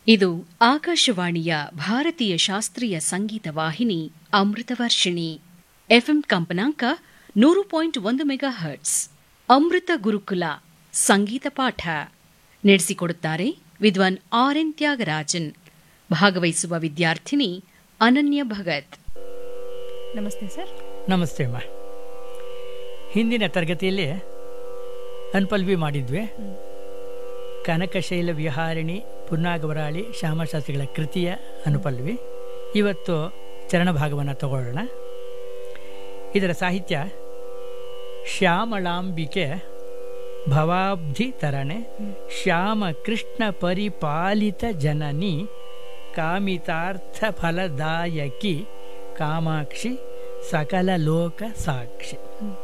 ಇದು ಆಕಾಶವಾಣಿಯ ಭಾರತೀಯ ಶಾಸ್ತ್ರೀಯ ಸಂಗೀತ ವಾಹಿನಿ ಅಮೃತವರ್ಷಿಣಿ ಎಫ್ಎಂ ಕಂಪನಾಂಕ ನೂರು ಪಾಯಿಂಟ್ ಒಂದು ಮೆಗಾ ಹರ್ಟ್ಸ್ ಅಮೃತ ಗುರುಕುಲ ಸಂಗೀತ ಪಾಠ ನಡೆಸಿಕೊಡುತ್ತಾರೆ ವಿದ್ವಾನ್ ಆರ್ ಎನ್ ತ್ಯಾಗರಾಜನ್ ಭಾಗವಹಿಸುವ ವಿದ್ಯಾರ್ಥಿನಿ ಅನನ್ಯ ಭಗತ್ ನಮಸ್ತೆ ಸರ್ ನಮಸ್ತೆ ಅಮ್ಮ ಹಿಂದಿನ ತರಗತಿಯಲ್ಲಿ ಅನ್ಪಲ್ವಿ ಮಾಡಿದ್ವಿ ಕನಕಶೈಲ ವಿಹಾರಿಣಿ ಪುನ್ನಾಗವರಾಳಿ ಶ್ಯಾಮಶಾಸ್ತ್ರಿಗಳ ಕೃತಿಯ ಅನುಪಲ್ವಿ ಇವತ್ತು ಚರಣಭಾಗವನ್ನು ತಗೊಳ್ಳೋಣ ಇದರ ಸಾಹಿತ್ಯ ಶ್ಯಾಮಳಾಂಬಿಕೆ ಭವಾಬ್ಧಿ ತರಣೆ ಶ್ಯಾಮ ಕೃಷ್ಣ ಪರಿಪಾಲಿತ ಜನನಿ ಕಾಮಿತಾರ್ಥ ಫಲದಾಯಕಿ ಕಾಮಾಕ್ಷಿ ಸಕಲ ಲೋಕ ಸಾಕ್ಷಿ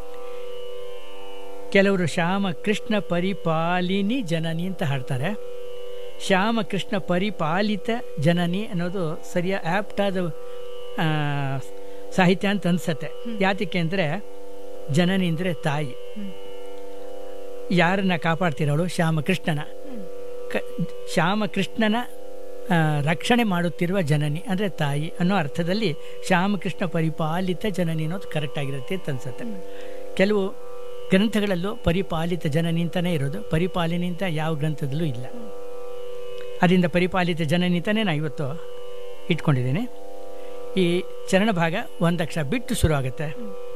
ಕೆಲವರು ಶ್ಯಾಮ ಕೃಷ್ಣ ಪರಿಪಾಲಿನಿ ಜನನಿ ಅಂತ ಹಾಡ್ತಾರೆ ಶ್ಯಾಮ ಕೃಷ್ಣ ಪರಿಪಾಲಿತ ಜನನಿ ಅನ್ನೋದು ಸರಿಯ ಆ್ಯಪ್ಟಾದ ಆ, ಸಾಹಿತ್ಯ ಅಂತ ಅನ್ಸತ್ತೆ ಯಾತಕ್ಕೆ ಅಂದರೆ ಜನನಿ ಅಂದರೆ ತಾಯಿ ಯಾರನ್ನ ಕಾಪಾಡ್ತಿರೋಳು ಶ್ಯಾಮಕೃಷ್ಣನ ಕ ಶ್ಯಾಮಕೃಷ್ಣನ ಆ, ರಕ್ಷಣೆ ಮಾಡುತ್ತಿರುವ ಜನನಿ ಅಂದರೆ ತಾಯಿ ಅನ್ನೋ ಅರ್ಥದಲ್ಲಿ ಶ್ಯಾಮಕೃಷ್ಣ ಪರಿಪಾಲಿತ ಜನನಿ ಅನ್ನೋದು ಕರೆಕ್ಟ್ ಆಗಿರುತ್ತೆ ಅಂತ ಅನ್ಸುತ್ತೆ ಕೆಲವು ಗ್ರಂಥಗಳಲ್ಲೂ ಪರಿಪಾಲಿತ ಜನನಿ ಅಂತಲೇ ಇರೋದು ಪರಿಪಾಲನೆ ಅಂತ ಯಾವ ಗ್ರಂಥದಲ್ಲೂ ಇಲ್ಲ ಅದರಿಂದ ಪರಿಪಾಲಿತ ಜನನಿ ಅಂತಲೇ ನಾನು ಇವತ್ತು ಇಟ್ಕೊಂಡಿದ್ದೀನಿ ಈ ಚರಣ ಭಾಗ ಒಂದಕ್ಷರ ಬಿಟ್ಟು ಶುರು ಆಗುತ್ತೆ